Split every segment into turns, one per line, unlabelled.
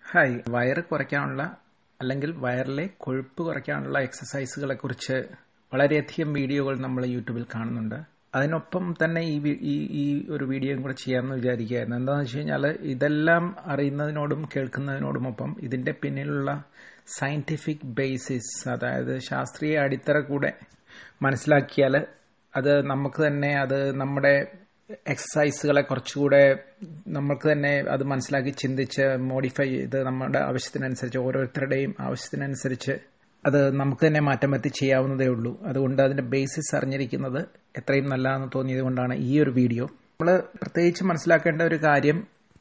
hi വയറ് കുറയ്ക്കാനുള്ള അല്ലെങ്കിൽ വയറിലെ കൊഴുപ്പ് കുറയ്ക്കാനുള്ള എക്സസൈസുകളെ കുറിച്ച് വളരെയധികം വീഡിയോകൾ നമ്മൾ യൂട്യൂബിൽ കാണുന്നുണ്ട് അതിനൊപ്പം തന്നെ ഈ വി- ഈ ഈ ഒരു വീഡിയോയും കൂടെ ചെയ്യാമെന്ന് വിചാരിക്കുകയായിരുന്നു എന്താണെന്ന് വെച്ച് കഴിഞ്ഞാൽ ഇതെല്ലാം അറിയുന്നതിനോടും കേൾക്കുന്നതിനോടുമൊപ്പം ഇതിന്റെ പിന്നിലുള്ള സയന്റിഫിക് ബേസിസ് അതായത് ശാസ്ത്രീയ അടിത്തറ കൂടെ മനസ്സിലാക്കിയാൽ അത് നമുക്ക് തന്നെ അത് നമ്മുടെ എക്സസൈസുകളെ കുറച്ചുകൂടെ നമുക്ക് തന്നെ അത് മനസ്സിലാക്കി ചിന്തിച്ച് മോഡിഫൈ ചെയ്ത് നമ്മുടെ ആവശ്യത്തിനനുസരിച്ച് ഓരോരുത്തരുടെയും ആവശ്യത്തിനനുസരിച്ച് അത് നമുക്ക് തന്നെ മാറ്റം വരുത്തി ചെയ്യാവുന്നതേ ഉള്ളൂ അതുകൊണ്ട് അതിന്റെ ബേസിസ് അറിഞ്ഞിരിക്കുന്നത് എത്രയും നല്ലതെന്ന് തോന്നിയത് കൊണ്ടാണ് ഈ ഒരു വീഡിയോ നമ്മൾ പ്രത്യേകിച്ച് മനസ്സിലാക്കേണ്ട ഒരു കാര്യം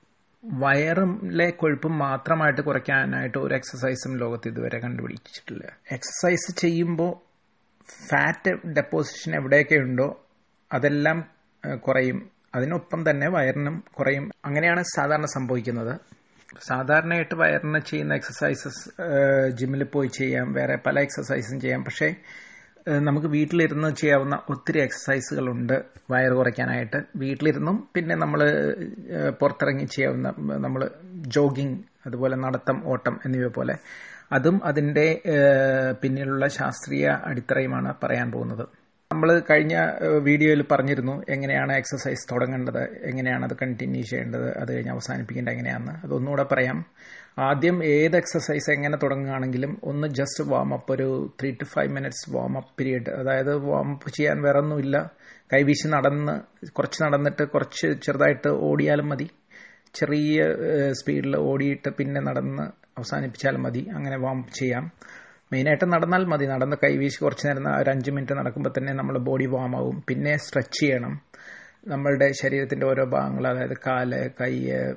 വയറിലെ കൊഴുപ്പ് മാത്രമായിട്ട് കുറയ്ക്കാനായിട്ട് ഒരു എക്സസൈസും ലോകത്ത് ഇതുവരെ കണ്ടുപിടിച്ചിട്ടില്ല എക്സസൈസ് ചെയ്യുമ്പോൾ ഫാറ്റ് ഡെപ്പോസിഷൻ എവിടെയൊക്കെ ഉണ്ടോ അതെല്ലാം ഏഹ്, കുറയും അതിനൊപ്പം തന്നെ വയറിനും കുറയും അങ്ങനെയാണ് സാധാരണ സംഭവിക്കുന്നത് സാധാരണയായിട്ട് വയറിന് ചെയ്യുന്ന എക്സസൈസസ് ജിമ്മിൽ പോയി ചെയ്യാം വേറെ പല എക്സസൈസും ചെയ്യാം പക്ഷേ ഏഹ്, നമുക്ക് വീട്ടിലിരുന്ന് ചെയ്യാവുന്ന ഒത്തിരി എക്സസൈസുകളുണ്ട് വയറ് കുറയ്ക്കാനായിട്ട് വീട്ടിലിരുന്നും പിന്നെ നമ്മൾ പുറത്തിറങ്ങി ചെയ്യാവുന്ന നമ്മൾ ജോഗിങ് അതുപോലെ നടത്തം ഓട്ടം എന്നിവ പോലെ അതും അതിന്റെ ഏഹ്, പിന്നിലുള്ള ശാസ്ത്രീയ അടിത്തറയുമാണ് പറയാൻ പോകുന്നത് നമ്മൾ കഴിഞ്ഞ ഏഹ്, വീഡിയോയിൽ പറഞ്ഞിരുന്നു എങ്ങനെയാണ് എക്സസൈസ് തുടങ്ങേണ്ടത് എങ്ങനെയാണ് അത് കണ്ടിന്യൂ ചെയ്യേണ്ടത് അത് കഴിഞ്ഞ് അവസാനിപ്പിക്കേണ്ടത് എങ്ങനെയാണെന്ന് അതൊന്നുകൂടെ പറയാം ആദ്യം ഏത് എക്സസൈസ് എങ്ങനെ തുടങ്ങുകയാണെങ്കിലും ഒന്ന് ജസ്റ്റ് വാം അപ്പ് ഒരു three to five minutes warm up period അതായത് വാം അപ്പ് ചെയ്യാൻ വേറെ ഒന്നുമില്ല കൈവീശി നടന്ന് കുറച്ച് നടന്നിട്ട് കുറച്ച് ചെറുതായിട്ട് ഓടിയാലും മതി ചെറിയ സ്പീഡിൽ ഓടിയിട്ട് പിന്നെ നടന്ന് അവസാനിപ്പിച്ചാലും മതി അങ്ങനെ വാം ചെയ്യാം മെയിനായിട്ട് നടന്നാൽ മതി നടന്ന് കൈവീശി കുറച്ച് നേരം ന- ഒരു അഞ്ച് മിനിറ്റ് നടക്കുമ്പോൾ തന്നെ നമ്മൾ ബോഡി വാം ആവും പിന്നെ സ്ട്രെച്ച് ചെയ്യണം നമ്മളുടെ ശരീരത്തിന്റെ ഓരോ ഭാഗങ്ങൾ അതായത് കാല് കൈ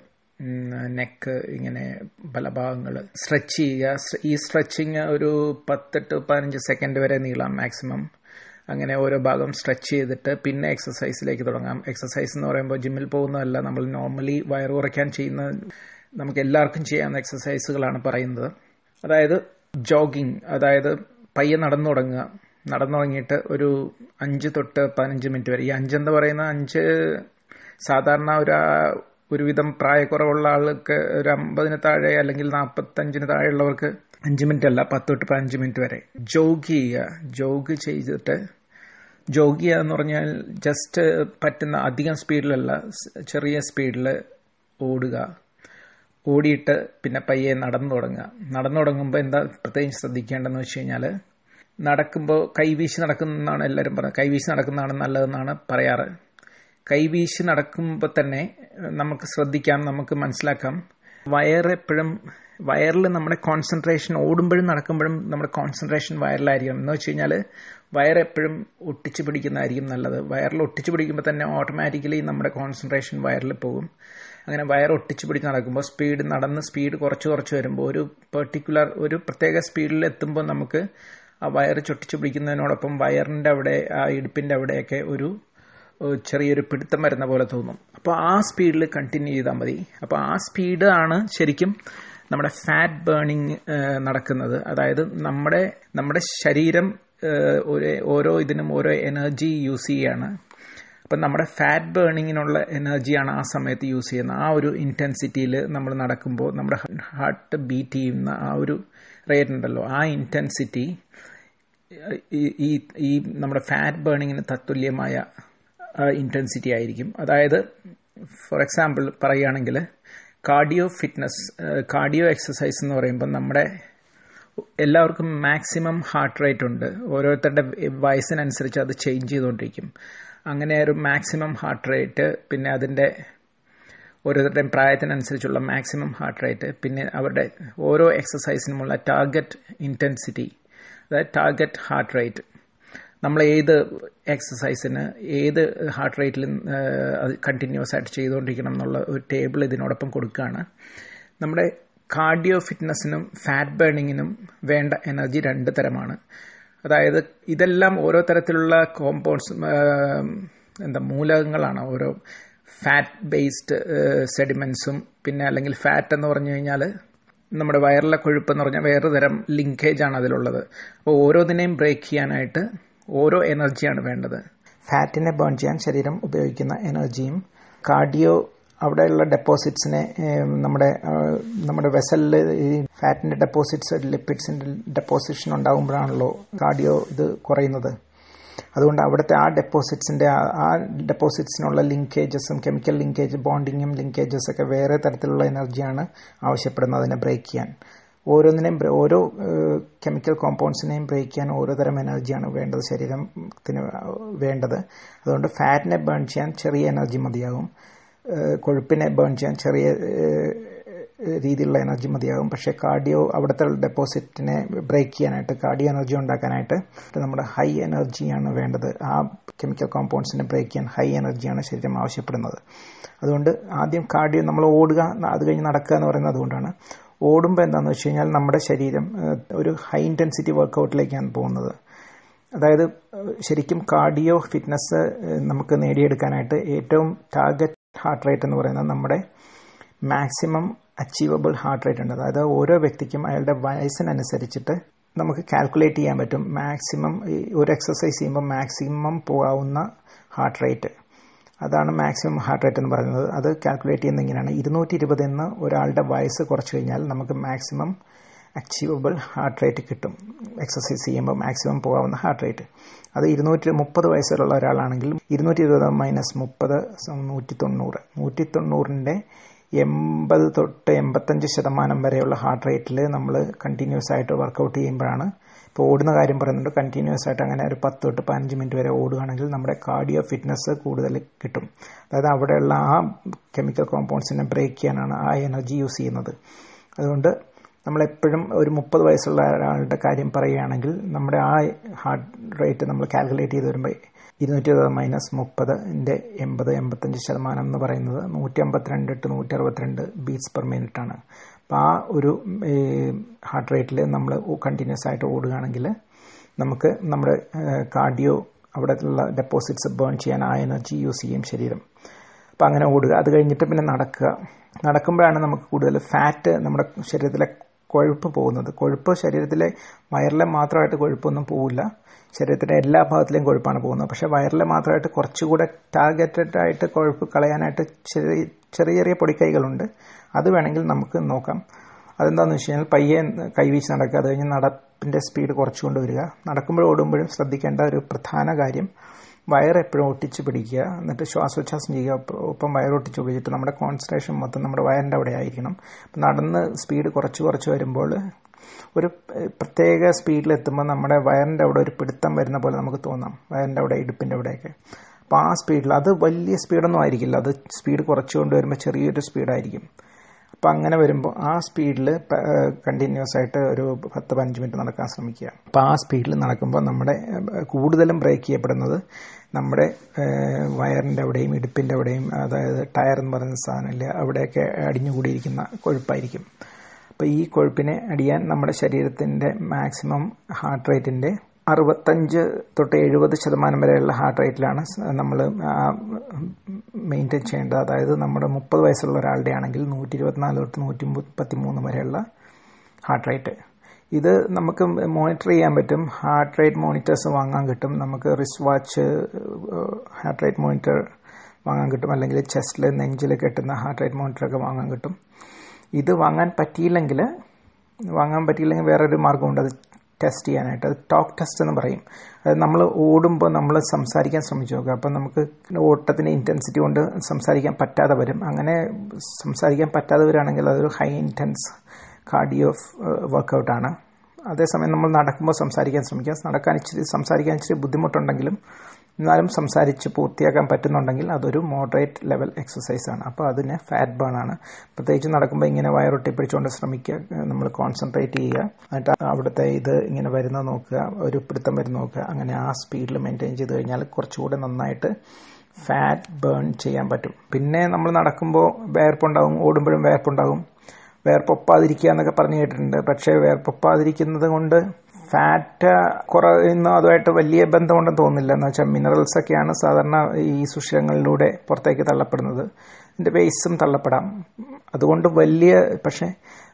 നെക്ക് ഇങ്ങനെ പല ഭാഗങ്ങൾ സ്ട്രെച്ച് ചെയ്യുക സ് ഈ സ്ട്രെച്ചിങ് ഒരു പത്ത് ടു പതിനഞ്ച് സെക്കൻഡ് വരെ നീളാം മാക്സിമം അങ്ങനെ ഓരോ ഭാഗം സ്ട്രെച്ച് ചെയ്തിട്ട് പിന്നെ എക്സസൈസിലേക്ക് തുടങ്ങാം എക്സസൈസ് എന്ന് പറയുമ്പോൾ ജിമ്മിൽ പോകുന്നതല്ല നമ്മൾ നോർമലി വയറ് കുറയ്ക്കാൻ ചെയ്യുന്ന നമുക്ക് എല്ലാവർക്കും ചെയ്യാവുന്ന എക്സസൈസുകളാണ് പറയുന്നത് അതായത് ജോഗിങ് അതായത് പയ്യെ നടന്നു തുടങ്ങുക നടന്നു തുടങ്ങിയിട്ട് ഒരു അഞ്ച് തൊട്ട് പതിനഞ്ച് മിനിറ്റ് വരെ ഈ അഞ്ചെന്ന് പറയുന്ന അഞ്ച് സാധാരണ ഒരു ആ- ഒരുവിധം പ്രായക്കുറവുള്ള ആൾക്ക് ഒരു അമ്പതിന് താഴെ അല്ലെങ്കിൽ നാൽപ്പത്തഞ്ചിന് താഴെയുള്ളവർക്ക് അഞ്ച് മിനിറ്റ് അല്ല പത്ത് തൊട്ട് പതിനഞ്ച് മിനിറ്റ് വരെ ജോഗ് ചെയ്യുക ജോഗ് ചെയ്തിട്ട് ജോഗ് ചെയ്യുക എന്ന് പറഞ്ഞാൽ ജസ്റ്റ് പറ്റുന്ന അധികം സ്പീഡിലല്ല സ് ചെറിയ സ്പീഡിൽ ഓടുക ഓടിയിട്ട് പിന്നെ പയ്യെ നടന്നു തുടങ്ങുക നടന്നു തുടങ്ങുമ്പോൾ എന്താ പ്രത്യേകിച്ച് ശ്രദ്ധിക്കേണ്ടതെന്ന് വെച്ച് കഴിഞ്ഞാൽ നടക്കുമ്പോൾ കൈവീശി നടക്കുന്നതാണ് എല്ലാവരും പറയുന്നത് കൈവീശി നടക്കുന്നതാണ് നല്ലതെന്നാണ് പറയാറ് കൈവീശി നടക്കുമ്പോൾ തന്നെ ഏഹ്, നമുക്ക് ശ്രദ്ധിക്കാം നമുക്ക് മനസ്സിലാക്കാം വയറ് എപ്പോഴും വയറിൽ നമ്മുടെ കോൺസെൻട്രേഷൻ ഓടുമ്പോഴും നടക്കുമ്പോഴും നമ്മുടെ കോൺസെൻട്രേഷൻ വയറിലായിരിക്കണം എന്ന് വെച്ച് കഴിഞ്ഞാൽ വയർ എപ്പോഴും ഒട്ടിച്ചു പിടിക്കുന്നതായിരിക്കും നല്ലത് വയറിൽ ഒട്ടിച്ചു പിടിക്കുമ്പോൾ തന്നെ ഓട്ടോമാറ്റിക്കലി നമ്മുടെ കോൺസെൻട്രേഷൻ വയറിൽ പോകും അങ്ങനെ വയർ ഒട്ടിച്ചു പിടിച്ച് നടക്കുമ്പോൾ സ്പീഡ് നടന്ന് സ്പീഡ് കുറച്ച് കുറച്ച് വരുമ്പോൾ ഒരു പെർട്ടിക്കുലർ ഒരു പ്രത്യേക സ്പീഡിൽ എത്തുമ്പോൾ നമുക്ക് ആ വയർ ചൊട്ടിച്ചു പിടിക്കുന്നതിനോടൊപ്പം വയറിന്റെ അവിടെ ആ ഇടുപ്പിന്റെ അവിടെയൊക്കെ ഒരു ഒരു ചെറിയൊരു പിടുത്തം വരുന്ന പോലെ തോന്നും അപ്പോൾ ആ സ്പീഡിൽ കണ്ടിന്യൂ ചെയ്താൽ മതി അപ്പോൾ ആ സ്പീഡ് ആണ് ശരിക്കും നമ്മുടെ ഫാറ്റ് ബേണിംഗ് നടക്കുന്നത് അതായത് നമ്മുടെ നമ്മുടെ ശരീരം ഏഹ്, ഒരു ഓരോ ഇതിനും ഓരോ എനർജി യൂസ് ചെയ്യാണ് അപ്പം നമ്മുടെ ഫാറ്റ് ബേണിങ്ങിനുള്ള എനർജിയാണ് ആ സമയത്ത് യൂസ് ചെയ്യുന്നത് ആ ഒരു ഇൻറ്റൻസിറ്റിയിൽ നമ്മൾ നടക്കുമ്പോൾ നമ്മുടെ ഹാർട്ട് ബീറ്റ് ചെയ്യുന്ന ആ ഒരു റേറ്റ് ഉണ്ടല്ലോ ആ ഇൻറ്റൻസിറ്റി ഈ ഈ- ഈ നമ്മുടെ ഫാറ്റ് ബേണിങ്ങിന് തത്തുല്യമായ ഇൻറ്റൻസിറ്റി ആയിരിക്കും അതായത് ഫോർ എക്സാമ്പിൾ പറയുകയാണെങ്കിൽ കാർഡിയോ ഫിറ്റ്നസ് കാർഡിയോ എക്സസൈസ് എന്ന് പറയുമ്പോൾ നമ്മുടെ എല്ലാവർക്കും മാക്സിമം ഹാർട്ട് റേറ്റ് ഉണ്ട് ഓരോരുത്തരുടെ വയസ്സിനനുസരിച്ച് അത് ചേഞ്ച് ചെയ്തുകൊണ്ടിരിക്കും അങ്ങനെ ഒരു മാക്സിമം ഹാർട്ട് റേറ്റ് പിന്നെ അതിൻ്റെ ഓരോരുത്തരുടെയും പ്രായത്തിനനുസരിച്ചുള്ള മാക്സിമം ഹാർട്ട് റേറ്റ് പിന്നെ അവരുടെ ഓരോ എക്സസൈസിനുമുള്ള ടാർഗറ്റ് ഇൻറ്റൻസിറ്റി അതായത് ടാർഗറ്റ് ഹാർട്ട് റേറ്റ് നമ്മൾ ഏത് എക്സസൈസിന് ഏത് ഹാർട്ട് റേറ്റിൽ അത് കണ്ടിന്യൂസ് ആയിട്ട് ചെയ്തുകൊണ്ടിരിക്കണം എന്നുള്ള ഒരു ടേബിൾ ഇതിനോടൊപ്പം കൊടുക്കുകയാണ് നമ്മുടെ കാർഡിയോ ഫിറ്റ്നസിനും ഫാറ്റ് ബേണിങ്ങിനും വേണ്ട എനർജി രണ്ട് തരമാണ് അതായത് ഇതെല്ലാം ഓരോ തരത്തിലുള്ള കോമ്പൗണ്ട്സ് എന്താ മൂലകങ്ങളാണ് ഓരോ ഫാറ്റ് ബേസ്ഡ് സെഡിമെന്റ്സും പിന്നെ അല്ലെങ്കിൽ ഫാറ്റ് എന്ന് പറഞ്ഞു കഴിഞ്ഞാൽ നമ്മുടെ വയറിലെ കൊഴുപ്പ് എന്ന് പറഞ്ഞാൽ വേറെ തരം ലിങ്കേജ് ആണ് അതിലുള്ളത് അപ്പോൾ ഓരോന്നിനെയും ബ്രേക്ക് ചെയ്യാനായിട്ട് ഓരോ എനർജിയാണ് വേണ്ടത് ഫാറ്റിനെ ബേൺ ചെയ്യാൻ ശരീരം ഉപയോഗിക്കുന്ന എനർജിയും കാർഡിയോ അവിടെയുള്ള ഡെപ്പോസിറ്റ്സിനെ നമ്മുടെ നമ്മുടെ വെസലിൽ ഈ ഫാറ്റിന്റെ ഡെപ്പോസിറ്റ്സ് ലിപ്പിഡ്സിന്റെ ഡെപ്പോസിഷൻ ഉണ്ടാകുമ്പോഴാണല്ലോ കാർഡിയോ ഇത് കുറയുന്നത് അതുകൊണ്ട് അവിടുത്തെ ആ ഡെപ്പോസിറ്റ്സിന്റെ ആ ഡെപ്പോസിറ്റ്സിനുള്ള ലിങ്കേജസും കെമിക്കൽ ലിങ്കേജ് ബോണ്ടിങ്ങും ലിങ്കേജസ് ഒക്കെ വേറെ തരത്തിലുള്ള എനർജിയാണ് ആവശ്യപ്പെടുന്നത് അതിനെ ബ്രേക്ക് ചെയ്യാൻ ഓരോന്നിനെയും ഓരോ കെമിക്കൽ കോമ്പൗണ്ട്സിനെയും ബ്രേക്ക് ചെയ്യാൻ ഓരോ തരം എനർജിയാണ് വേണ്ടത് ശരീരത്തിന് വേണ്ടത് അതുകൊണ്ട് ഫാറ്റിനെ ബേൺ ചെയ്യാൻ ചെറിയ എനർജി മതിയാകും കൊഴുപ്പിനെ ബേൺ ചെയ്യാൻ ചെറിയ രീതിയിലുള്ള എനർജി മതിയാകും പക്ഷേ കാർഡിയോ അവിടുത്തെ ഡെപ്പോസിറ്റിനെ ബ്രേക്ക് ചെയ്യാനായിട്ട് കാർഡിയോ എനർജി ഉണ്ടാക്കാനായിട്ട് നമ്മുടെ ഹൈ എനർജിയാണ് വേണ്ടത് ആ കെമിക്കൽ കോമ്പൗണ്ട്സിനെ ബ്രേക്ക് ചെയ്യാൻ ഹൈ എനർജിയാണ് ശരീരം ആവശ്യപ്പെടുന്നത് അതുകൊണ്ട് ആദ്യം കാർഡിയോ നമ്മൾ ഓടുക അത് കഴിഞ്ഞ് നടക്കുക എന്ന് പറയുന്നത് അതുകൊണ്ടാണ് ഓടുമ്പോൾ എന്താണെന്ന് വെച്ച് കഴിഞ്ഞാൽ നമ്മുടെ ശരീരം ഒരു ഹൈ ഇൻറ്റൻസിറ്റി വർക്കൗട്ടിലേക്കാണ് പോകുന്നത് അതായത് ശരിക്കും കാർഡിയോ ഫിറ്റ്നസ് നമുക്ക് നേടിയെടുക്കാനായിട്ട് ഏറ്റവും ടാർഗറ്റ് ഹാർട്ട് റേറ്റ് എന്ന് പറയുന്നത് നമ്മുടെ മാക്സിമം അച്ചീവബിൾ ഹാർട്ട് റേറ്റ് ഉണ്ട് അതായത് ഓരോ വ്യക്തിക്കും അയാളുടെ വയസ്സിനനുസരിച്ചിട്ട് നമുക്ക് കാൽക്കുലേറ്റ് ചെയ്യാൻ പറ്റും മാക്സിമം ഒരു എക്സസൈസ് ചെയ്യുമ്പോൾ മാക്സിമം പോകാവുന്ന ഹാർട്ട് റേറ്റ് അതാണ് മാക്സിമം ഹാർട്ട് റേറ്റ് എന്ന് പറയുന്നത് അത് കാൽക്കുലേറ്റ് ചെയ്യുന്നത് ഇങ്ങനെയാണ് ഇരുന്നൂറ്റി ഇരുപത് എന്ന് ഒരാളുടെ വയസ്സ് കുറച്ച് കഴിഞ്ഞാൽ നമുക്ക് മാക്സിമം അച്ചീവബിൾ ഹാർട്ട് റേറ്റ് കിട്ടും എക്സസൈസ് ചെയ്യുമ്പോൾ മാക്സിമം പോകാവുന്ന ഹാർട്ട് റേറ്റ് അത് ഇരുന്നൂറ്റി മുപ്പത് വയസ്സിലുള്ള ഒരാളാണെങ്കിൽ ഇരുന്നൂറ്റി ഇരുപത് മൈനസ് മുപ്പത് നൂറ്റി തൊണ്ണൂറ് നൂറ്റി തൊണ്ണൂറിൻ്റെ എൺപത് തൊട്ട് എൺപത്തഞ്ച് ശതമാനം വരെയുള്ള ഹാർട്ട് റേറ്റിൽ നമ്മൾ കണ്ടിന്യൂസ് ആയിട്ട് വർക്കൗട്ട് ചെയ്യുമ്പോഴാണ് ഇപ്പോൾ ഓടുന്ന കാര്യം പറയുന്നുണ്ട് കണ്ടിന്യൂസ് ആയിട്ട് അങ്ങനെ ഒരു പത്ത് തൊട്ട് പതിനഞ്ച് മിനിറ്റ് വരെ ഓടുകയാണെങ്കിൽ നമ്മുടെ കാർഡിയോ ഫിറ്റ്നസ് കൂടുതൽ കിട്ടും അതായത് അവിടെയുള്ള ആ കെമിക്കൽ കോമ്പൗണ്ട്സിനെ ബ്രേക്ക് ചെയ്യാനാണ് ആ എനർജി യൂസ് ചെയ്യുന്നത് അതുകൊണ്ട് നമ്മളെപ്പോഴും ഒരു മുപ്പത് വയസ്സുള്ള ഒരാളുടെ കാര്യം പറയുകയാണെങ്കിൽ നമ്മുടെ ആ ഹാർട്ട് റേറ്റ് നമ്മൾ കാൽക്കുലേറ്റ് ചെയ്ത് വരുമ്പോൾ ഇരുന്നൂറ്റി ഇരുപത് മൈനസ് മുപ്പതിൻ്റെ എൺപത് എൺപത്തഞ്ച് ശതമാനം എന്ന് പറയുന്നത് നൂറ്റി അമ്പത്തിരണ്ട് ടു നൂറ്റി അറുപത്തിരണ്ട് ബീറ്റ്സ് പെർ മിനിറ്റ് ആണ് അപ്പോൾ ആ ഒരു ഹാർട്ട് റേറ്റിൽ നമ്മൾ കണ്ടിന്യൂസ് ആയിട്ട് ഓടുകയാണെങ്കിൽ നമുക്ക് നമ്മുടെ കാർഡിയോ അവിടെ ഉള്ള ഡെപ്പോസിറ്റ്സ് ബേൺ ചെയ്യാൻ ആ എനർജി യൂസ് ചെയ്യും ശരീരം അപ്പോൾ അങ്ങനെ ഓടുക അത് കഴിഞ്ഞിട്ട് പിന്നെ നടക്കുക നടക്കുമ്പോഴാണ് നമുക്ക് കൂടുതൽ ഫാറ്റ് നമ്മുടെ ശരീരത്തിലെ കൊഴുപ്പ് പോകുന്നത് കൊഴുപ്പ് ശരീരത്തിലെ വയറിലെ മാത്രമായിട്ട് കൊഴുപ്പൊന്നും പോവില്ല ശരീരത്തിൻ്റെ എല്ലാ ഭാഗത്തിലെയും കൊഴുപ്പാണ് പോകുന്നത് പക്ഷേ വയറിലെ മാത്രമായിട്ട് കുറച്ചുകൂടെ ടാർഗറ്റഡ് ആയിട്ട് കൊഴുപ്പ് കളയാനായിട്ട് ചെറിയ ചെറിയ ചെറിയ പൊടിക്കൈകളുണ്ട് അത് വേണമെങ്കിൽ നമുക്ക് നോക്കാം അതെന്താണെന്ന് വെച്ച് കഴിഞ്ഞാൽ പയ്യെ കൈവീശ് നടക്കുക അത് കഴിഞ്ഞ് നടപ്പിൻ്റെ സ്പീഡ് കുറച്ചു കൊണ്ടുവരിക നടക്കുമ്പോഴും ഓടുമ്പോഴും ശ്രദ്ധിക്കേണ്ട ഒരു പ്രധാന കാര്യം വയർ എപ്പോഴും ഒട്ടിച്ച് പിടിക്കുക എന്നിട്ട് ശ്വാസോച്ഛ്വാസം ചെയ്യുക ഒപ്പം വയർ ഒട്ടിച്ച് ഉപയോഗിച്ചിട്ട് നമ്മുടെ കോൺസെൻട്രേഷൻ മൊത്തം നമ്മുടെ വയറിൻ്റെ അവിടെ ആയിരിക്കണം നടന്ന് സ്പീഡ് കുറച്ച് കുറച്ച് വരുമ്പോൾ ഒരു പ്രത്യേക സ്പീഡിലെത്തുമ്പോൾ നമ്മുടെ വയറിൻ്റെ അവിടെ ഒരു പിടുത്തം വരുന്ന പോലെ നമുക്ക് തോന്നാം വയറിൻ്റെ അവിടെ ഇടുപ്പിൻ്റെ അവിടെയൊക്കെ അപ്പോൾ ആ സ്പീഡിൽ അത് വലിയ സ്പീഡൊന്നും ആയിരിക്കില്ല അത് സ്പീഡ് കുറച്ച് കൊണ്ടുവരുമ്പോൾ ചെറിയൊരു സ്പീഡായിരിക്കും അപ്പം അങ്ങനെ വരുമ്പോൾ ആ സ്പീഡിൽ കണ്ടിന്യൂസ് ആയിട്ട് ഒരു പത്ത് പതിനഞ്ച് മിനിറ്റ് നടക്കാൻ ശ്രമിക്കുക അപ്പോൾ ആ സ്പീഡിൽ നടക്കുമ്പോൾ നമ്മുടെ കൂടുതലും ബ്രേക്ക് ചെയ്യപ്പെടുന്നത് നമ്മുടെ വയറിൻ്റെ അവിടെയും ഇടുപ്പിൻ്റെ അവിടെയും അതായത് ടയർ എന്ന് പറയുന്ന സാധനമില്ല അവിടെയൊക്കെ അടിഞ്ഞുകൂടിയിരിക്കുന്ന കൊഴുപ്പായിരിക്കും അപ്പോൾ ഈ കൊഴുപ്പിനെ അടിയാൻ നമ്മുടെ ശരീരത്തിൻ്റെ മാക്സിമം ഹാർട്ട് റേറ്റിൻ്റെ അറുപത്തഞ്ച് തൊട്ട് എഴുപത് ശതമാനം വരെയുള്ള ഹാർട്ട് റേറ്റിലാണ് നമ്മൾ മെയിൻറ്റെയിൻ ചെയ്യേണ്ടത് അതായത് നമ്മുടെ മുപ്പത് വയസ്സുള്ള ഒരാളുടെ ആണെങ്കിൽ നൂറ്റി ഇരുപത്തിനാല് തൊട്ട് നൂറ്റി മുപ്പത്തി മൂന്ന് വരെയുള്ള ഹാർട്ട് റേറ്റ് ഇത് നമുക്ക് മോണിറ്റർ ചെയ്യാൻ പറ്റും ഹാർട്ട് റേറ്റ് മോണിറ്റേഴ്സ് വാങ്ങാൻ കിട്ടും നമുക്ക് wrist watch heart rate monitor വാങ്ങാൻ കിട്ടും അല്ലെങ്കിൽ ചെസ്റ്റിൽ നെഞ്ചിൽ കെട്ടുന്ന ഹാർട്ട് റേറ്റ് മോണിറ്ററൊക്കെ വാങ്ങാൻ കിട്ടും ഇത് വാങ്ങാൻ പറ്റിയില്ലെങ്കിൽ വാങ്ങാൻ പറ്റിയില്ലെങ്കിൽ വേറൊരു മാർഗ്ഗമുണ്ട് അത് ടെസ്റ്റ് ചെയ്യാനായിട്ട് അത് ടോക്ക് ടെസ്റ്റ് എന്ന് പറയും അത് നമ്മൾ ഓടുമ്പോൾ നമ്മൾ സംസാരിക്കാൻ ശ്രമിച്ചു നോക്കുക അപ്പം നമുക്ക് ഓട്ടത്തിൻ്റെ ഇൻറ്റൻസിറ്റി കൊണ്ട് സംസാരിക്കാൻ പറ്റാതെ വരും അങ്ങനെ സംസാരിക്കാൻ പറ്റാതെ വരികയാണെങ്കിൽ അതൊരു ഹൈ ഇൻറ്റൻസ് കാർഡിയോ വർക്കൗട്ടാണ് അതേസമയം നമ്മൾ നടക്കുമ്പോൾ സംസാരിക്കാൻ ശ്രമിക്കുക നടക്കാൻ ഇച്ചിരി സംസാരിക്കാൻ ഇച്ചിരി ബുദ്ധിമുട്ടുണ്ടെങ്കിലും എന്നാലും സംസാരിച്ച് പൂർത്തിയാക്കാൻ പറ്റുന്നുണ്ടെങ്കിൽ അതൊരു മോഡറേറ്റ് ലെവൽ എക്സസൈസ് ആണ് അപ്പോൾ അതിന് ഫാറ്റ് ബേൺ ആണ് പ്രത്യേകിച്ച് നടക്കുമ്പോൾ ഇങ്ങനെ വയറൊട്ടി പിടിച്ചുകൊണ്ട് ശ്രമിക്കുക നമ്മൾ കോൺസെൻട്രേറ്റ് ചെയ്യുക എന്നിട്ട് അവിടുത്തെ ഇത് ഇങ്ങനെ വരുന്നത് നോക്കുക ഒരു പിടുത്തം വരുന്ന നോക്കുക അങ്ങനെ ആ സ്പീഡിൽ മെയിൻറ്റെയിൻ ചെയ്ത് കഴിഞ്ഞാൽ കുറച്ചുകൂടെ നന്നായിട്ട് ഫാറ്റ് ബേൺ ചെയ്യാൻ പറ്റും പിന്നെ നമ്മൾ നടക്കുമ്പോൾ വേർപ്പുണ്ടാവും ഓടുമ്പോഴും വേർപ്പുണ്ടാവും വേർപ്പൊപ്പാതിരിക്കുക എന്നൊക്കെ പറഞ്ഞു കേട്ടിട്ടുണ്ട് പക്ഷേ വേർപ്പൊപ്പാതിരിക്കുന്നത് കൊണ്ട് ഫാറ്റ് കുറയുന്ന അതുമായിട്ട് വലിയ ബന്ധമുണ്ടെന്ന് തോന്നുന്നില്ല എന്ന് വെച്ചാൽ മിനറൽസ് ഒക്കെയാണ് സാധാരണ ഈ സുഷിരങ്ങളിലൂടെ പുറത്തേക്ക് തള്ളപ്പെടുന്നത് ഇതിൻ്റെ വേസ്റ്റും തള്ളപ്പെടാം അതുകൊണ്ട് വലിയ പക്ഷേ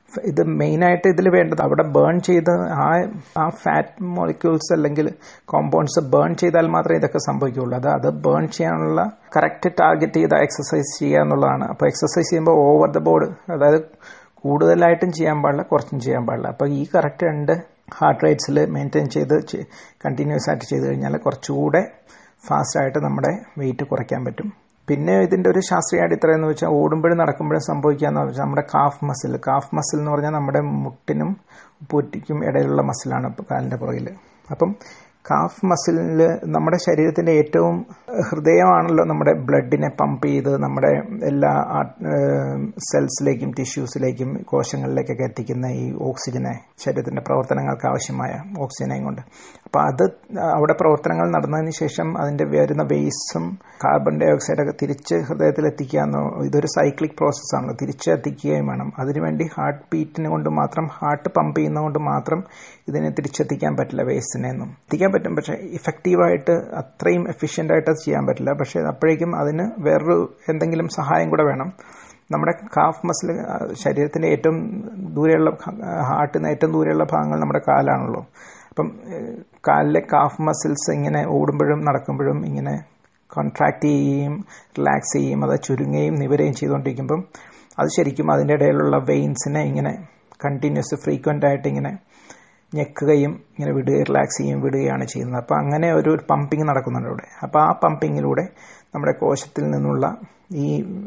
ഇത് മെയിനായിട്ട് ഇതിൽ വേണ്ടത് അവിടെ ബേൺ ചെയ്ത് ആ ആ ഫാറ്റ് മോളിക്യൂൾസ് അല്ലെങ്കിൽ കോമ്പൗണ്ട്സ് ബേൺ ചെയ്താൽ മാത്രമേ ഇതൊക്കെ സംഭവിക്കുകയുള്ളൂ അത് അത് ബേൺ ചെയ്യാനുള്ള കറക്റ്റ് ടാർഗറ്റ് ചെയ്ത എക്സസൈസ് ചെയ്യുക എന്നുള്ളതാണ് അപ്പോൾ എക്സസൈസ് ചെയ്യുമ്പോൾ ഓവർ ദ ബോർഡ് അതായത് കൂടുതലായിട്ടും ചെയ്യാൻ പാടില്ല കുറച്ചും ചെയ്യാൻ പാടില്ല അപ്പോൾ ഈ കറക്റ്റ് രണ്ട് ഹാർട്ട് റേറ്റ്സിൽ മെയിൻറ്റെയിൻ ചെയ്ത് കണ്ടിന്യൂസ് ആയിട്ട് ചെയ്ത് കഴിഞ്ഞാൽ കുറച്ചുകൂടെ ഫാസ്റ്റായിട്ട് നമ്മുടെ വെയിറ്റ് കുറയ്ക്കാൻ പറ്റും പിന്നെ ഇതിൻ്റെ ഒരു ശാസ്ത്രീയ അടിത്തറ എന്ന് വെച്ചാൽ ഓടുമ്പോഴും നടക്കുമ്പോഴും സംഭവിക്കുക വെച്ചാൽ നമ്മുടെ കാഫ് മസിൽ കാഫ് മസിൽ എന്ന് പറഞ്ഞാൽ നമ്മുടെ മുട്ടിനും ഉപ്പൂറ്റിക്കും ഇടയിലുള്ള മസിലാണ് കാലിൻ്റെ പുറകിൽ അപ്പം കാഫ് മസിലിൽ നമ്മുടെ ശരീരത്തിൻ്റെ ഏറ്റവും ഹൃദയമാണല്ലോ നമ്മുടെ ബ്ലഡിനെ പമ്പ് ചെയ്ത് നമ്മുടെ എല്ലാ സെൽസിലേക്കും ടിഷ്യൂസിലേക്കും കോശങ്ങളിലേക്കൊക്കെ എത്തിക്കുന്ന ഈ ഓക്സിജനെ ശരീരത്തിൻ്റെ പ്രവർത്തനങ്ങൾക്ക് ആവശ്യമായ ഓക്സിജനെയും കൊണ്ട് അപ്പോൾ അത് അവിടെ പ്രവർത്തനങ്ങൾ നടന്നതിന് ശേഷം അതിൻ്റെ വരുന്ന വേസ്റ്റും കാർബൺ ഡൈ ഓക്സൈഡൊക്കെ തിരിച്ച് ഹൃദയത്തിൽ എത്തിക്കുക എന്നോ ഇതൊരു സൈക്ലിക് പ്രോസസ്സാണല്ലോ തിരിച്ച് എത്തിക്കുകയും വേണം അതിനുവേണ്ടി ഹാർട്ട് ബീറ്റിന് കൊണ്ട് മാത്രം ഹാർട്ട് പമ്പ് ചെയ്യുന്നതുകൊണ്ട് മാത്രം ഇതിനെ തിരിച്ചെത്തിക്കാൻ പറ്റില്ല വേസ്റ്റിനെ ഒന്നും എത്തിക്കാൻ പറ്റും പക്ഷേ ഇഫക്റ്റീവായിട്ട് അത്രയും എഫിഷ്യൻ്റ് ആയിട്ട് അത് ചെയ്യാൻ പറ്റില്ല പക്ഷേ അപ്പോഴേക്കും അതിന് വേറൊരു എന്തെങ്കിലും സഹായം കൂടെ വേണം നമ്മുടെ കാഫ് മസിൽ ശരീരത്തിൻ്റെ ഏറ്റവും ദൂരെയുള്ള ഹാർട്ടിൽ നിന്ന് ഏറ്റവും ദൂരെയുള്ള ഭാഗങ്ങൾ നമ്മുടെ കാലാണല്ലോ അപ്പം കാലിലെ കാഫ് മസിൽസ് ഇങ്ങനെ ഓടുമ്പോഴും നടക്കുമ്പോഴും ഇങ്ങനെ കോൺട്രാക്ട് ചെയ്യുകയും റിലാക്സ് ചെയ്യുകയും അത് ചുരുങ്ങുകയും നിവരുകയും ചെയ്തുകൊണ്ടിരിക്കുമ്പം അത് ശരിക്കും അതിൻ്റെ ഇടയിലുള്ള വെയിൻസിനെ ഇങ്ങനെ കണ്ടിന്യൂസ് ഫ്രീക്വൻ്റ് ആയിട്ട് ഇങ്ങനെ ഞെക്കുകയും ഇങ്ങനെ വിടുകയും റിലാക്സ് ചെയ്യുകയും വിടുകയാണ് ചെയ്യുന്നത് അപ്പോൾ അങ്ങനെ ഒരു പമ്പിങ് നടക്കുന്നുണ്ട് ഇവിടെ അപ്പോൾ ആ പമ്പിങ്ങിലൂടെ നമ്മുടെ കോശത്തിൽ നിന്നുള്ള ഈ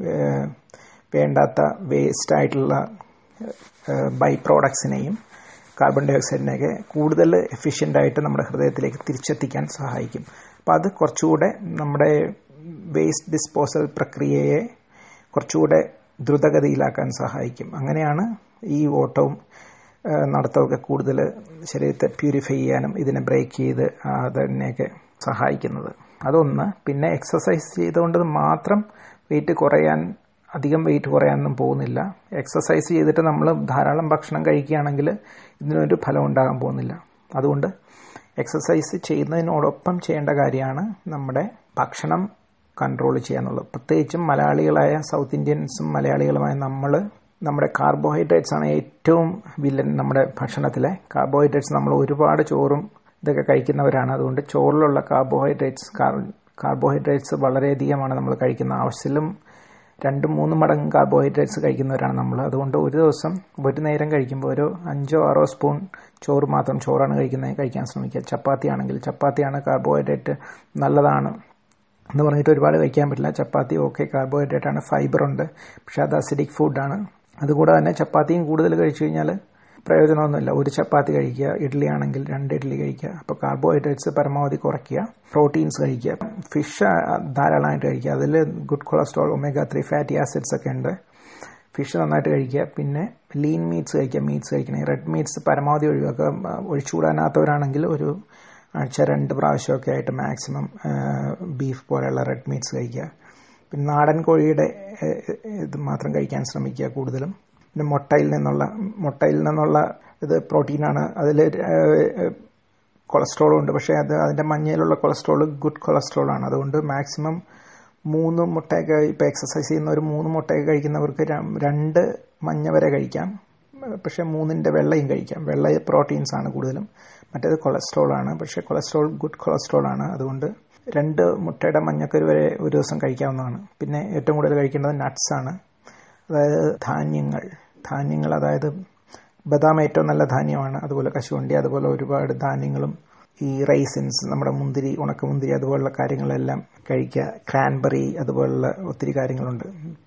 വേണ്ടാത്ത വേസ്റ്റ് ആയിട്ടുള്ള ബൈ പ്രോഡക്ട്സിനെയും കാർബൺ ഡൈ ഓക്സൈഡിനെയൊക്കെ കൂടുതൽ എഫിഷ്യൻ്റ് ആയിട്ട് നമ്മുടെ ഹൃദയത്തിലേക്ക് തിരിച്ചെത്തിക്കാൻ സഹായിക്കും അപ്പോൾ അത് കുറച്ചുകൂടെ നമ്മുടെ വേസ്റ്റ് ഡിസ്പോസൽ പ്രക്രിയയെ കുറച്ചുകൂടെ ദ്രുതഗതിയിലാക്കാൻ സഹായിക്കും അങ്ങനെയാണ് ഈ ഓട്ടവും നടത്തമൊക്കെ കൂടുതൽ ശരീരത്തെ പ്യൂരിഫൈ ചെയ്യാനും ഇതിനെ ബ്രേക്ക് ചെയ്ത് അതിനെയൊക്കെ സഹായിക്കുന്നത് അതൊന്ന് പിന്നെ എക്സസൈസ് ചെയ്തുകൊണ്ട് മാത്രം വെയിറ്റ് കുറയാൻ അധികം വെയിറ്റ് കുറയാനൊന്നും പോകുന്നില്ല എക്സസൈസ് ചെയ്തിട്ട് നമ്മൾ ധാരാളം ഭക്ഷണം കഴിക്കുകയാണെങ്കിൽ ഇതിനൊരു ഫലം ഉണ്ടാകാൻ പോകുന്നില്ല അതുകൊണ്ട് എക്സസൈസ് ചെയ്യുന്നതിനോടൊപ്പം ചെയ്യേണ്ട കാര്യമാണ് നമ്മുടെ ഭക്ഷണം കൺട്രോൾ ചെയ്യാന്നുള്ളത് പ്രത്യേകിച്ചും മലയാളികളായ സൗത്ത് ഇന്ത്യൻസും മലയാളികളുമായ നമ്മൾ നമ്മുടെ കാർബോഹൈഡ്രേറ്റ്സ് ആണ് ഏറ്റവും വില്ലൻ നമ്മുടെ ഭക്ഷണത്തിലെ കാർബോഹൈഡ്രേറ്റ്സ് നമ്മൾ ഒരുപാട് ചോറും ഇതൊക്കെ കഴിക്കുന്നവരാണ് അതുകൊണ്ട് ചോറിലുള്ള കാർബോഹൈഡ്രേറ്റ്സ് കാർബോഹൈഡ്രേറ്റ്സ് വളരെയധികമാണ് നമ്മൾ കഴിക്കുന്ന ആവശ്യത്തിലും രണ്ടും മൂന്നും മടങ്ങ് കാർബോഹൈഡ്രേറ്റ്സ് കഴിക്കുന്നവരാണ് നമ്മൾ അതുകൊണ്ട് ഒരു ദിവസം ഒരു നേരം കഴിക്കുമ്പോൾ ഒരു അഞ്ചോ ആറോ സ്പൂൺ ചോറ് മാത്രം ചോറാണ് കഴിക്കുന്നത് കഴിക്കാൻ ശ്രമിക്കുക ചപ്പാത്തി ആണെങ്കിൽ ചപ്പാത്തിയാണ് കാർബോഹൈഡ്രേറ്റ് നല്ലതാണ് എന്ന് പറഞ്ഞിട്ട് ഒരുപാട് കഴിക്കാൻ പറ്റില്ല ചപ്പാത്തി ഓക്കെ കാർബോഹൈഡ്രേറ്റ് ആണ് ഫൈബർ ഉണ്ട് പക്ഷേ അത് അസിഡിക് ഫുഡാണ് അതുകൂടെ തന്നെ ചപ്പാത്തിയും കൂടുതൽ കഴിച്ചു കഴിഞ്ഞാൽ പ്രയോജനമൊന്നുമില്ല ഒരു ചപ്പാത്തി കഴിക്കുക ഇഡ്ഡലി ആണെങ്കിൽ രണ്ട് ഇഡ്ഡലി കഴിക്കുക അപ്പോൾ കാർബോഹൈഡ്രേറ്റ്സ് പരമാവധി കുറയ്ക്കുക പ്രോട്ടീൻസ് കഴിക്കുക ഫിഷ് ധാരാളമായിട്ട് കഴിക്കുക അതിൽ good cholesterol omega three fatty acids ഒക്കെ ഉണ്ട് ഫിഷ് നന്നായിട്ട് കഴിക്കുക പിന്നെ ലീൻ മീറ്റ്സ് കഴിക്കുക മീറ്റ്സ് കഴിക്കണേ റെഡ് മീറ്റ്സ് പരമാവധി ഒഴിവാക്കുക ഒഴിച്ചുകൂടാനാത്തവരാണെങ്കിൽ ഒരു ആഴ്ച രണ്ട് പ്രാവശ്യമൊക്കെ ആയിട്ട് മാക്സിമം ബീഫ് പോലെയുള്ള റെഡ് മീറ്റ്സ് കഴിക്കുക പിന്നെ നാടൻ കോഴിയുടെ ഇത് മാത്രം കഴിക്കാൻ ശ്രമിക്കുക കൂടുതലും പിന്നെ മുട്ടയിൽ നിന്നുള്ള മുട്ടയിൽ നിന്നുള്ള ഇത് പ്രോട്ടീനാണ് അതിൽ കൊളസ്ട്രോളും ഉണ്ട് പക്ഷേ അത് അതിൻ്റെ മഞ്ഞയിലുള്ള കൊളസ്ട്രോൾ ഗുഡ് കൊളസ്ട്രോളാണ് അതുകൊണ്ട് മാക്സിമം മൂന്ന് മുട്ടയൊക്കെ ഇപ്പോൾ എക്സസൈസ് ചെയ്യുന്ന ഒരു മൂന്ന് മുട്ടയൊക്കെ കഴിക്കുന്നവർക്ക് രണ്ട് മഞ്ഞ വരെ കഴിക്കാം പക്ഷേ മൂന്നിൻ്റെ വെള്ളയും കഴിക്കാം വെള്ള പ്രോട്ടീൻസ് ആണ് കൂടുതലും മറ്റേത് കൊളസ്ട്രോൾ ആണ് പക്ഷേ കൊളസ്ട്രോൾ ഗുഡ് കൊളസ്ട്രോൾ ആണ് അതുകൊണ്ട് രണ്ട് മുട്ടയുടെ മഞ്ഞക്കരു വരെ ഒരു ദിവസം കഴിക്കാവുന്നതാണ് പിന്നെ ഏറ്റവും കൂടുതൽ കഴിക്കേണ്ടത് നട്ട്സ് ആണ് അതായത് ധാന്യങ്ങൾ ധാന്യങ്ങൾ അതായത് ബദാം ഏറ്റവും നല്ല ധാന്യമാണ് അതുപോലെ കശുവണ്ടി അതുപോലെ ഒരുപാട് ധാന്യങ്ങളും ഈ റൈസിൻസ് നമ്മുടെ മുന്തിരി ഉണക്കമുന്തിരി അതുപോലുള്ള കാര്യങ്ങളെല്ലാം കഴിക്കുക ക്രാൻബെറി അതുപോലുള്ള ഒത്തിരി കാര്യങ്ങളുണ്ട്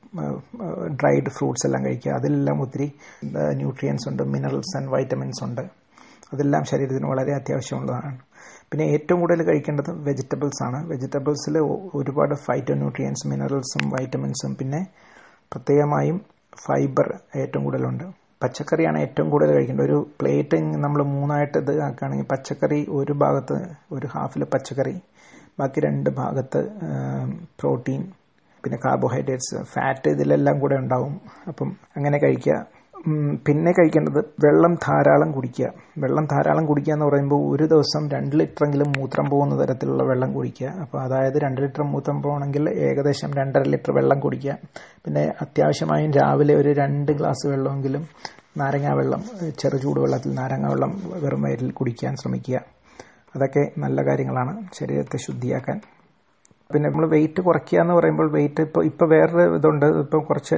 ഡ്രൈഡ് ഫ്രൂട്ട്സ് എല്ലാം കഴിക്കുക അതിലെല്ലാം ഒത്തിരി ന്യൂട്രിയൻസ് ഉണ്ട് മിനറൽസ് ആൻഡ് വൈറ്റമിൻസ് ഉണ്ട് അതെല്ലാം ശരീരത്തിന് വളരെ അത്യാവശ്യമുള്ളതാണ് പിന്നെ ഏറ്റവും കൂടുതൽ കഴിക്കേണ്ടത് വെജിറ്റബിൾസ് ആണ് വെജിറ്റബിൾസിൽ ഒരുപാട് ഫൈറ്റോ ന്യൂട്രിയൻസ് മിനറൽസും വൈറ്റമിൻസും പിന്നെ പ്രത്യേകമായും ഫൈബർ ഏറ്റവും കൂടുതലുണ്ട് പച്ചക്കറിയാണ് ഏറ്റവും കൂടുതൽ കഴിക്കേണ്ടത് ഒരു പ്ലേറ്റ് നമ്മൾ മൂന്നായിട്ട് ഇത് ആക്കുകയാണെങ്കിൽ പച്ചക്കറി ഒരു ഭാഗത്ത് ഒരു ഹാഫിൽ പച്ചക്കറി ബാക്കി രണ്ട് ഭാഗത്ത് പ്രോട്ടീൻ പിന്നെ കാർബോഹൈഡ്രേറ്റ്സ് ഫാറ്റ് ഇതിലെല്ലാം കൂടെ ഉണ്ടാവും അപ്പം അങ്ങനെ കഴിക്കുക പിന്നെ കഴിക്കേണ്ടത് വെള്ളം ധാരാളം കുടിക്കുക വെള്ളം ധാരാളം കുടിക്കുക എന്ന് പറയുമ്പോൾ ഒരു ദിവസം രണ്ട് ലിറ്ററെങ്കിലും മൂത്രം പോകുന്ന തരത്തിലുള്ള വെള്ളം കുടിക്കുക അപ്പോൾ അതായത് രണ്ട് ലിറ്റർ മൂത്രം പോകണമെങ്കിൽ ഏകദേശം രണ്ടര ലിറ്റർ വെള്ളം കുടിക്കുക പിന്നെ അത്യാവശ്യമായും രാവിലെ ഒരു രണ്ട് ഗ്ലാസ് വെള്ളമെങ്കിലും നാരങ്ങാ വെള്ളം ചെറു ചൂടുവെള്ളത്തിൽ നാരങ്ങാ വെള്ളം വെറും വയറ്റിൽ കുടിക്കാൻ ശ്രമിക്കുക അതൊക്കെ നല്ല കാര്യങ്ങളാണ് ശരീരത്തെ ശുദ്ധിയാക്കാൻ പിന്നെ നമ്മൾ വെയിറ്റ് കുറയ്ക്കുക എന്ന് പറയുമ്പോൾ വെയിറ്റ് ഇപ്പോൾ ഇപ്പോൾ വേറൊരു ഇതുണ്ട് ഇപ്പോൾ കുറച്ച്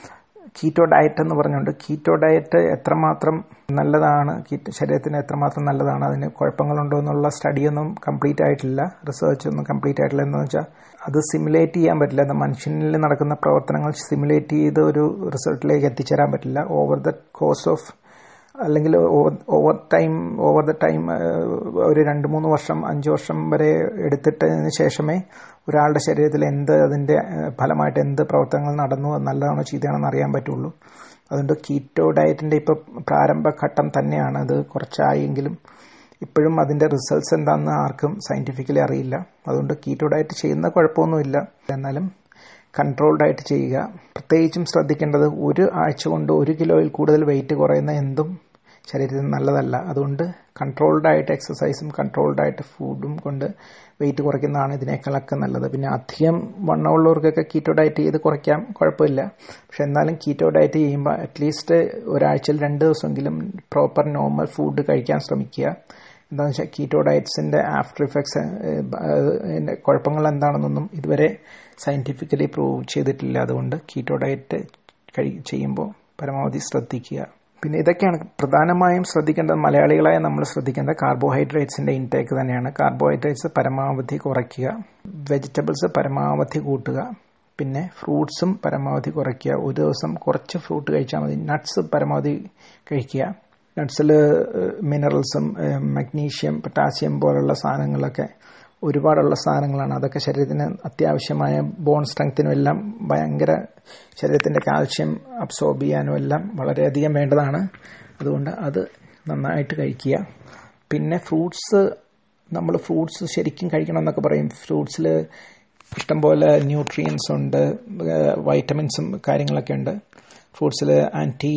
കീറ്റോ ഡയറ്റ് എന്ന് പറഞ്ഞുകൊണ്ട് കീറ്റോ ഡയറ്റ് എത്രമാത്രം നല്ലതാണ് കീറ്റോ ശരീരത്തിന് എത്രമാത്രം നല്ലതാണ് അതിന് കുഴപ്പങ്ങളുണ്ടോ എന്നുള്ള സ്റ്റഡിയൊന്നും കംപ്ലീറ്റ് ആയിട്ടില്ല റിസർച്ച് ഒന്നും കംപ്ലീറ്റ് ആയിട്ടില്ല എന്ന് വെച്ചാൽ അത് സിമുലേറ്റ് ചെയ്യാൻ പറ്റില്ല അത് മനുഷ്യനിൽ നടക്കുന്ന പ്രവർത്തനങ്ങൾ സിമുലേറ്റ് ചെയ്ത് ഒരു റിസൾട്ടിലേക്ക് എത്തിച്ചേരാൻ പറ്റില്ല ഓവർ ദ കോഴ്സ് ഓഫ് അല്ലെങ്കിൽ over time over the time ഒരു രണ്ട് മൂന്ന് വർഷം അഞ്ച് വർഷം വരെ എടുത്തിട്ടതിന് ശേഷമേ ഒരാളുടെ ശരീരത്തിൽ എന്ത് അതിൻ്റെ ഫലമായിട്ട് എന്ത് പ്രവർത്തനങ്ങൾ നടന്നു നല്ലതാണോ ചീത്തയാണോ അറിയാൻ പറ്റുള്ളൂ അതുകൊണ്ട് കീറ്റോ ഡയറ്റിൻ്റെ ഇപ്പോൾ പ്രാരംഭഘട്ടം തന്നെയാണ് അത് കുറച്ചായെങ്കിലും ഇപ്പോഴും അതിൻ്റെ റിസൾട്ട്സ് എന്താണെന്ന് ആർക്കും സയൻറ്റിഫിക്കലി അറിയില്ല അതുകൊണ്ട് കീറ്റോ ഡയറ്റ് ചെയ്യുന്ന കുഴപ്പമൊന്നുമില്ല എന്നാലും കൺട്രോൾഡ് ആയിട്ട് ചെയ്യുക പ്രത്യേകിച്ചും ശ്രദ്ധിക്കേണ്ടത് ഒരു ആഴ്ച കൊണ്ട് ഒരു കിലോയിൽ കൂടുതൽ വെയിറ്റ് കുറയുന്ന എന്തും ശരീരത്തിന് നല്ലതല്ല അതുകൊണ്ട് കൺട്രോൾഡ് ആയിട്ട് എക്സസൈസും കൺട്രോൾഡ് ആയിട്ട് ഫുഡും കൊണ്ട് വെയിറ്റ് കുറയ്ക്കുന്നതാണ് ഇതിനേക്കാളൊക്കെ നല്ലത് പിന്നെ അധികം വണ്ണമുള്ളവർക്കൊക്കെ കീറ്റോ ഡയറ്റ് ചെയ്ത് കുറയ്ക്കാം കുഴപ്പമില്ല പക്ഷെ എന്നാലും കീറ്റോ ഡയറ്റ് ചെയ്യുമ്പോൾ അറ്റ്ലീസ്റ്റ് ഒരാഴ്ചയിൽ രണ്ട് ദിവസമെങ്കിലും പ്രോപ്പർ നോർമൽ ഫുഡ് കഴിക്കാൻ ശ്രമിക്കുക എന്താണെന്ന് വെച്ചാൽ കീറ്റോ ഡയറ്റ്സിൻ്റെ ആഫ്റ്റർ ഇഫക്ട്സ് കുഴപ്പങ്ങൾ എന്താണെന്നൊന്നും ഇതുവരെ സയൻറ്റിഫിക്കലി പ്രൂവ് ചെയ്തിട്ടില്ല അതുകൊണ്ട് കീറ്റോ ഡയറ്റ് കഴി ചെയ്യുമ്പോൾ പരമാവധി ശ്രദ്ധിക്കുക പിന്നെ ഇതൊക്കെയാണ് പ്രധാനമായും ശ്രദ്ധിക്കേണ്ടത് മലയാളികളായ നമ്മൾ ശ്രദ്ധിക്കേണ്ടത് കാർബോഹൈഡ്രേറ്റ്സിൻ്റെ ഇൻടേക്ക് തന്നെയാണ് കാർബോഹൈഡ്രേറ്റ്സ് പരമാവധി കുറയ്ക്കുക വെജിറ്റബിൾസ് പരമാവധി കൂട്ടുക പിന്നെ ഫ്രൂട്ട്സും പരമാവധി കുറയ്ക്കുക ഒരു ദിവസം കുറച്ച് ഫ്രൂട്ട് കഴിച്ചാൽ മതി നട്ട്സ് പരമാവധി കഴിക്കുക നട്ട്സിൽ മിനറൽസും മഗ്നീഷ്യം പൊട്ടാസ്യം പോലുള്ള സാധനങ്ങളൊക്കെ ഒരുപാടുള്ള സാധനങ്ങളാണ് അതൊക്കെ ശരീരത്തിന് അത്യാവശ്യമായ ബോൺ സ്ട്രെങ്ത്തിനും എല്ലാം ഭയങ്കര ശരീരത്തിൻ്റെ കാൽഷ്യം അബ്സോർബ് ചെയ്യാനും എല്ലാം വളരെയധികം വേണ്ടതാണ് അതുകൊണ്ട് അത് നന്നായിട്ട് കഴിക്കുക പിന്നെ ഫ്രൂട്ട്സ് നമ്മൾ ഫ്രൂട്ട്സ് ശരിക്കും കഴിക്കണം എന്നൊക്കെ പറയും ഫ്രൂട്ട്സിൽ ഇഷ്ടംപോലെ ന്യൂട്രിയൻസ് ഉണ്ട് വൈറ്റമിൻസും കാര്യങ്ങളൊക്കെ ഉണ്ട് ഫ്രൂട്ട്സിൽ ആൻറ്റി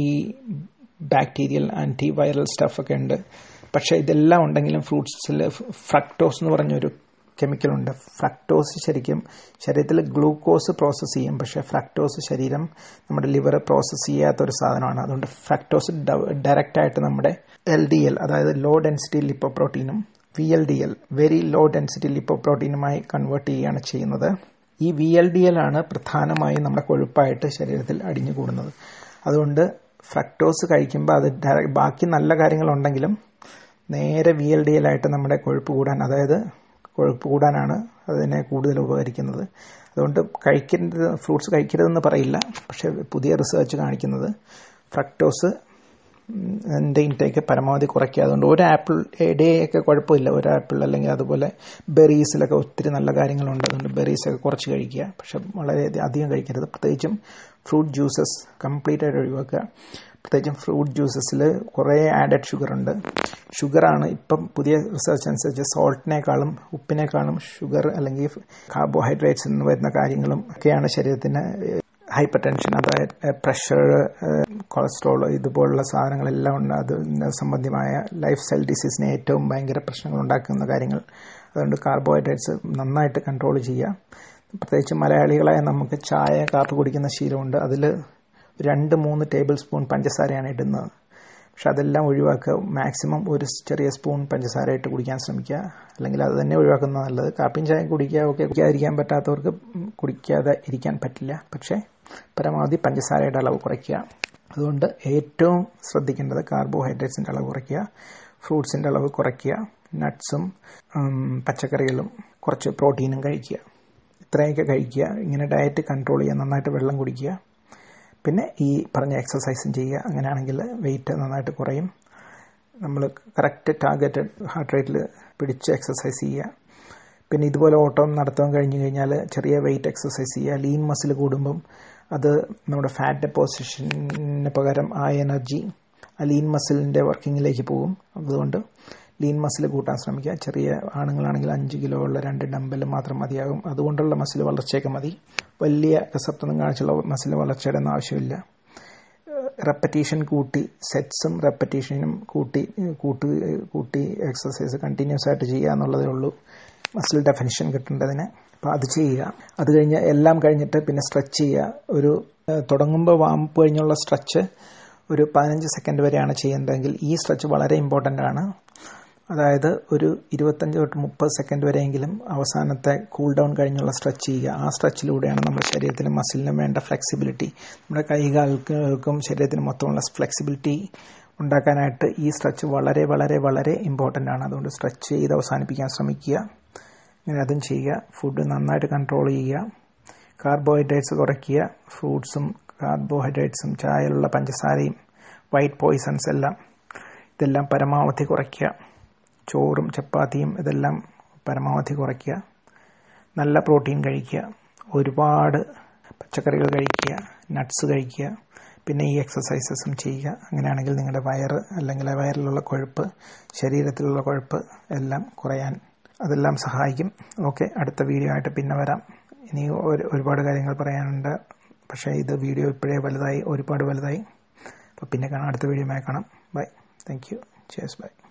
ബാക്ടീരിയൽ ആൻറ്റി വൈറൽ സ്റ്റഫൊക്കെ ഉണ്ട് പക്ഷേ ഇതെല്ലാം ഉണ്ടെങ്കിലും ഫ്രൂട്ട്സിൽ ഫ്രക്ടോസ് എന്ന് പറഞ്ഞൊരു കെമിക്കലുണ്ട് ഫ്രക്ടോസ് ശരിക്കും ശരീരത്തിൽ ഗ്ലൂക്കോസ് പ്രോസസ്സ് ചെയ്യും പക്ഷേ ഫ്രക്ടോസ് ശരീരം നമ്മുടെ ലിവർ പ്രോസസ്സ് ചെയ്യാത്ത ഒരു സാധനമാണ് അതുകൊണ്ട് ഫ്രക്ടോസ് ഡയറക്റ്റായിട്ട് നമ്മുടെ എൽ ഡി എൽ അതായത് ലോ ഡെൻസിറ്റി ലിപ്പോപ്രോട്ടീനും V L D L very low density ലിപ്പോപ്രോട്ടീനുമായി കൺവേർട്ട് ചെയ്യുകയാണ് ചെയ്യുന്നത് ഈ വി എൽ ഡി എൽ ആണ് പ്രധാനമായും നമ്മുടെ കൊഴുപ്പായിട്ട് ശരീരത്തിൽ അടിഞ്ഞുകൂടുന്നത് അതുകൊണ്ട് ഫ്രക്ടോസ് കഴിക്കുമ്പോൾ അത് ബാക്കി നല്ല കാര്യങ്ങളുണ്ടെങ്കിലും നേരെ വി എൽ ഡി എൽ ആയിട്ട് നമ്മുടെ കൊഴുപ്പ് കൂടാൻ അതായത് കൊഴുപ്പ് കൂടാനാണ് അതിനെ കൂടുതൽ ഉപകരിക്കുന്നത് അതുകൊണ്ട് കഴിക്കരുത് ഫ്രൂട്ട്സ് കഴിക്കരുതെന്ന് പറയില്ല പക്ഷേ പുതിയ റിസർച്ച് കാണിക്കുന്നത് ഫ്രക്ടോസ് എൻ്റെ ഇൻടേക്ക് പരമാവധി കുറയ്ക്കുക അതുകൊണ്ട് ഒരു ആപ്പിൾ ഡേ ഒക്കെ കുഴപ്പമില്ല ഒരു ആപ്പിൾ അല്ലെങ്കിൽ അതുപോലെ ബെറീസിലൊക്കെ ഒത്തിരി നല്ല കാര്യങ്ങളുണ്ട് അതുകൊണ്ട് ബെറീസൊക്കെ കുറച്ച് കഴിക്കുക പക്ഷെ വളരെ അധികം കഴിക്കരുത് പ്രത്യേകിച്ചും ഫ്രൂട്ട് ജ്യൂസസ് കംപ്ലീറ്റ് ആയിട്ട് ഒഴിവാക്കുക പ്രത്യേകിച്ചും ഫ്രൂട്ട് ജ്യൂസസിൽ കുറേ ആഡഡ് ഷുഗർ ഉണ്ട് ഷുഗറാണ് ഇപ്പം പുതിയ റിസർച്ച് അനുസരിച്ച് സോൾട്ടിനേക്കാളും ഉപ്പിനേക്കാളും ഷുഗർ അല്ലെങ്കിൽ കാർബോഹൈഡ്രേറ്റ്സ് എന്ന് വരുന്ന കാര്യങ്ങളും ഒക്കെയാണ് ശരീരത്തിന് ഹൈപ്പർ ടെൻഷൻ അതായത് പ്രഷർ കൊളസ്ട്രോൾ ഇതുപോലുള്ള സാധനങ്ങളെല്ലാം ഉണ്ട് അതിന് സംബന്ധമായ ലൈഫ് സ്റ്റൈൽ ഡിസീസിന് ഏറ്റവും ഭയങ്കര പ്രശ്നങ്ങൾ ഉണ്ടാക്കുന്ന കാര്യങ്ങൾ അതുകൊണ്ട് കാർബോഹൈഡ്രേറ്റ്സ് നന്നായിട്ട് കൺട്രോൾ ചെയ്യുക പ്രത്യേകിച്ച് മലയാളികളായ നമുക്ക് ചായ കാപ്പി കുടിക്കുന്ന ശീലമുണ്ട് അതിൽ രണ്ട് മൂന്ന് ടേബിൾ സ്പൂൺ പഞ്ചസാരയാണ് ഇടുന്നത് പക്ഷെ അതെല്ലാം ഒഴിവാക്കുക മാക്സിമം ഒരു ചെറിയ സ്പൂൺ പഞ്ചസാര ഇട്ട് കുടിക്കാൻ ശ്രമിക്കുക അല്ലെങ്കിൽ അത് തന്നെ ഒഴിവാക്കുന്നത് നല്ലത് കാപ്പിയും ചായ കുടിക്കുക ഒക്കെ കുടിക്കാതിരിക്കാൻ പറ്റാത്തവർക്ക് കുടിക്കാതെ ഇരിക്കാൻ പറ്റില്ല പക്ഷേ പരമാവധി പഞ്ചസാരയുടെ അളവ് കുറയ്ക്കുക അതുകൊണ്ട് ഏറ്റവും ശ്രദ്ധിക്കേണ്ടത് കാർബോഹൈഡ്രേറ്റ്സിൻ്റെ അളവ് കുറയ്ക്കുക ഫ്രൂട്ട്സിൻ്റെ അളവ് കുറയ്ക്കുക നട്ട്സും പച്ചക്കറികളും കുറച്ച് പ്രോട്ടീനും കഴിക്കുക ഇത്രയൊക്കെ കഴിക്കുക ഇങ്ങനെ ഡയറ്റ് കൺട്രോൾ ചെയ്യുക നന്നായിട്ട് വെള്ളം കുടിക്കുക പിന്നെ ഈ പറഞ്ഞ എക്സസൈസും ചെയ്യുക അങ്ങനെയാണെങ്കിൽ വെയിറ്റ് നന്നായിട്ട് കുറയും നമ്മൾ കറക്റ്റ് ടാർഗറ്റഡ് ഹാർട്ട് റേറ്റിൽ പിടിച്ച് എക്സസൈസ് ചെയ്യുക പിന്നെ ഇതുപോലെ ഓട്ടം നടത്താൻ കഴിഞ്ഞു കഴിഞ്ഞാൽ ചെറിയ വെയിറ്റ് എക്സസൈസ് ചെയ്യുക ലീൻ മസിൽ കൂടുമ്പം അത് നമ്മുടെ ഫാറ്റ് ഡെപ്പോസിഷന് പകരം ആ എനർജി ആ ലീൻ മസിലിൻ്റെ വർക്കിങ്ങിലേക്ക് പോകും അതുകൊണ്ട് ലീൻ മസിൽ കൂട്ടാൻ ശ്രമിക്കുക ചെറിയ ആണുങ്ങളാണെങ്കിൽ അഞ്ച് കിലോ ഉള്ള രണ്ട് ഡമ്പൽ മാത്രം മതിയാകും അതുകൊണ്ടുള്ള മസിൽ വളർച്ചയൊക്കെ മതി വലിയ കസപ്തൊന്നും കാണിച്ചുള്ള മസിൽ വളർച്ചയുടെ ഒന്നും ആവശ്യമില്ല റെപ്പറ്റീഷൻ കൂട്ടി സെറ്റ്സും റെപ്പറ്റീഷനും കൂട്ടി കൂട്ടി കൂട്ടി എക്സസൈസ് കണ്ടിന്യൂസ് ആയിട്ട് ചെയ്യുക എന്നുള്ളതേ ഉള്ളൂ മസിൽ ഡെഫിനിഷൻ കിട്ടേണ്ടതിന് അപ്പോൾ അത് ചെയ്യുക അത് കഴിഞ്ഞ് എല്ലാം കഴിഞ്ഞിട്ട് പിന്നെ സ്ട്രെച്ച് ചെയ്യുക ഒരു തുടങ്ങുമ്പോൾ വാമ്പ് കഴിഞ്ഞുള്ള സ്ട്രെച്ച് ഒരു പതിനഞ്ച് സെക്കൻഡ് വരെയാണ് ചെയ്യേണ്ടതെങ്കിൽ ഈ സ്ട്രെച്ച് വളരെ ഇമ്പോർട്ടൻ്റ് ആണ് അതായത് ഒരു ഇരുപത്തഞ്ച് തൊട്ട് മുപ്പത് സെക്കൻഡ് വരെയെങ്കിലും അവസാനത്തെ കൂൾ ഡൗൺ കഴിഞ്ഞുള്ള സ്ട്രെച്ച് ചെയ്യുക ആ സ്ട്രെച്ചിലൂടെയാണ് നമ്മുടെ ശരീരത്തിനും മസിലിനും വേണ്ട ഫ്ലെക്സിബിലിറ്റി നമ്മുടെ കൈകാൽക്കും ശരീരത്തിന് മൊത്തമുള്ള ഫ്ലെക്സിബിലിറ്റി ഉണ്ടാക്കാനായിട്ട് ഈ സ്ട്രെച്ച് വളരെ വളരെ വളരെ ഇമ്പോർട്ടൻ്റ് ആണ് അതുകൊണ്ട് സ്ട്രെച്ച് ചെയ്ത് അവസാനിപ്പിക്കാൻ ശ്രമിക്കുക ഇങ്ങനെ അതും ചെയ്യുക ഫുഡ് നന്നായിട്ട് കൺട്രോൾ ചെയ്യുക കാർബോഹൈഡ്രേറ്റ്സ് കുറയ്ക്കുക ഫ്രൂട്ട്സും കാർബോഹൈഡ്രേറ്റ്സും ചായയിലുള്ള പഞ്ചസാരയും വൈറ്റ് പോയിസൺസ് എല്ലാം ഇതെല്ലാം പരമാവധി കുറയ്ക്കുക ചോറും ചപ്പാത്തിയും ഇതെല്ലാം പരമാവധി കുറയ്ക്കുക നല്ല പ്രോട്ടീൻ കഴിക്കുക ഒരുപാട് പച്ചക്കറികൾ കഴിക്കുക നട്ട്സ് കഴിക്കുക പിന്നെ ഈ എക്സസൈസസും ചെയ്യുക അങ്ങനെയാണെങ്കിൽ നിങ്ങളുടെ വയറ് അല്ലെങ്കിൽ വയറിലുള്ള കൊഴുപ്പ് ശരീരത്തിലുള്ള കൊഴുപ്പ് എല്ലാം കുറയാൻ അതെല്ലാം സഹായിക്കും ഓക്കെ അടുത്ത വീഡിയോ ആയിട്ട് പിന്നെ വരാം ഇനി ഒരുപാട് കാര്യങ്ങൾ പറയാനുണ്ട് പക്ഷേ ഇത് വീഡിയോ ഇപ്പോഴേ വലുതായി ഒരുപാട് വലുതായി അപ്പോൾ പിന്നെ കാണാം അടുത്ത വീഡിയോ കാണാം ബൈ താങ്ക് യു ചേസ് ബൈ